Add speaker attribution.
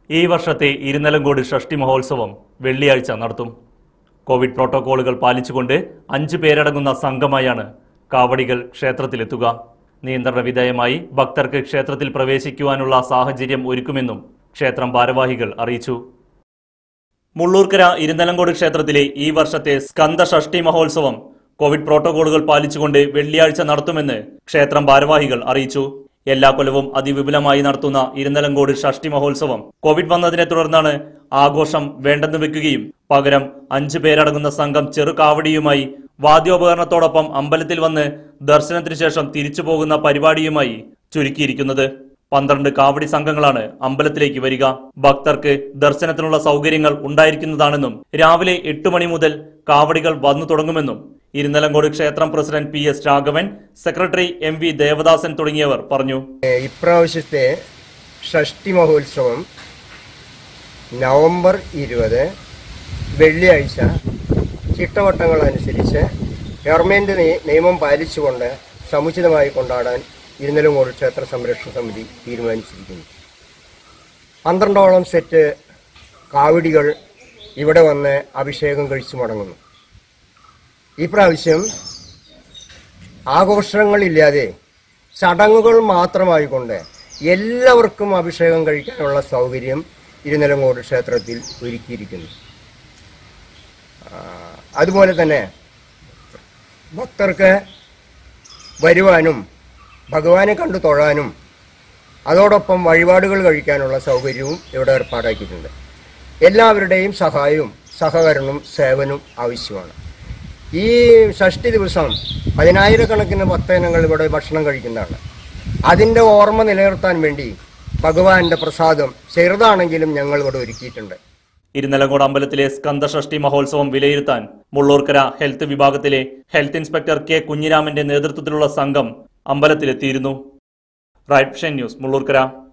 Speaker 1: ഈ വർഷത്തെ ഇരുനിലങ്കോട് ഷഷ്ടി മഹോത്സവം വെള്ളിയാഴ്ച നടത്തും കോവിഡ് പ്രോട്ടോക്കോളുകൾ പാലിച്ചുകൊണ്ട് അഞ്ച് പേരടങ്ങുന്ന സംഘമായാണ് കാവടികൾ ക്ഷേത്രത്തിലെത്തുക നിയന്ത്രണ വിധേയമായി ഭക്തർക്ക് ക്ഷേത്രത്തിൽ പ്രവേശിക്കുവാനുള്ള സാഹചര്യം ഒരുക്കുമെന്നും ക്ഷേത്രം ഭാരവാഹികൾ അറിയിച്ചു മുള്ളൂർക്കര ഇരുനിലങ്കോട് ക്ഷേത്രത്തിലെ ഈ വർഷത്തെ സ്കന്ദ ഷഷ്ടി മഹോത്സവം കോവിഡ് പ്രോട്ടോകോളുകൾ പാലിച്ചുകൊണ്ട് വെള്ളിയാഴ്ച നടത്തുമെന്ന് ക്ഷേത്രം ഭാരവാഹികൾ അറിയിച്ചു എല്ലാ കൊല്ലവും അതിവിപുലമായി നടത്തുന്ന ഇരുനിലങ്കോട് ഷഷ്ടി മഹോത്സവം കോവിഡ് വന്നതിനെ തുടർന്നാണ് ആഘോഷം വേണ്ടെന്ന് വെക്കുകയും പകരം അഞ്ചു പേരടങ്ങുന്ന സംഘം ചെറുകാവടിയുമായി വാദ്യോപകരണത്തോടൊപ്പം അമ്പലത്തിൽ വന്ന് ദർശനത്തിന് ശേഷം തിരിച്ചു പോകുന്ന പരിപാടിയുമായി ചുരുക്കിയിരിക്കുന്നത് പന്ത്രണ്ട് കാവടി സംഘങ്ങളാണ് അമ്പലത്തിലേക്ക് വരിക ഭക്തർക്ക് ദർശനത്തിനുള്ള സൗകര്യങ്ങൾ ഉണ്ടായിരിക്കുന്നതാണെന്നും രാവിലെ എട്ട് മണി മുതൽ കാവടികൾ വന്നു തുടങ്ങുമെന്നും ഇരുനിലങ്കോട് ക്ഷേത്രം president P S Raghavan secretary M V Devadasan തുടങ്ങിയവർ പറഞ്ഞു
Speaker 2: ഏ, ഇപ്രാവശ്യത്തെ ഷഷ്ടി മഹോത്സവം നവംബർ ഇരുപത് വെള്ളിയാഴ്ച ചിട്ടവട്ടങ്ങൾ അനുസരിച്ച് ഗവൺമെൻറ് നി- നിയമം പാലിച്ചുകൊണ്ട് സമുചിതമായി കൊണ്ടാടാൻ ഇരുനിലങ്കോട് ക്ഷേത്ര സംരക്ഷണ സമിതി തീരുമാനിച്ചിരിക്കുന്നു പന്ത്രണ്ടോളം സെറ്റ് കാവടികൾ ഇവിടെ വന്ന് അഭിഷേകം കഴിച്ചു മടങ്ങുന്നു ഈ പ്രാവശ്യം ആഘോഷങ്ങളില്ലാതെ ചടങ്ങുകൾ മാത്രമായിക്കൊണ്ട് എല്ലാവർക്കും അഭിഷേകം കഴിക്കാനുള്ള സൗകര്യം ഇരുനിലങ്കോട് ക്ഷേത്രത്തിൽ ഒരുക്കിയിരിക്കുന്നു ആ, അതുപോലെ തന്നെ ഭക്തർക്ക് വരുവാനും ഭഗവാനെ കണ്ടു തൊഴാനും അതോടൊപ്പം വഴിപാടുകൾ കഴിക്കാനുള്ള സൗകര്യവും ഇവിടെ ഏർപ്പാടാക്കിയിട്ടുണ്ട് എല്ലാവരുടെയും സഹായവും സഹകരണവും സേവനവും ആവശ്യമാണ് ഈ ഷഷ്ടി ദിവസം പതിനായിരക്കണക്കിന് ഭക്തജനങ്ങൾ ഇവിടെ ഭക്ഷണം കഴിക്കുന്നതാണ് അതിൻ്റെ ഓർമ്മ നിലനിർത്താൻ വേണ്ടി ഭഗവാന്റെ പ്രസാദം ചെറുതാണെങ്കിലും ഞങ്ങൾ ഇവിടെ ഒരുക്കിയിട്ടുണ്ട്
Speaker 1: ഇരുനിലങ്കോട് അമ്പലത്തിലെ സ്കന്ദഷഷ്ടി മഹോത്സവം വിലയിരുത്താൻ മുള്ളൂർക്കര ഹെൽത്ത് വിഭാഗത്തിലെ ഹെൽത്ത് ഇൻസ്പെക്ടർ കെ കുഞ്ഞിരാമന്റെ നേതൃത്വത്തിലുള്ള സംഘം അമ്പലത്തിലെത്തിയിരുന്നു റൈറ്റ് ന്യൂസ് മുള്ളൂർക്കര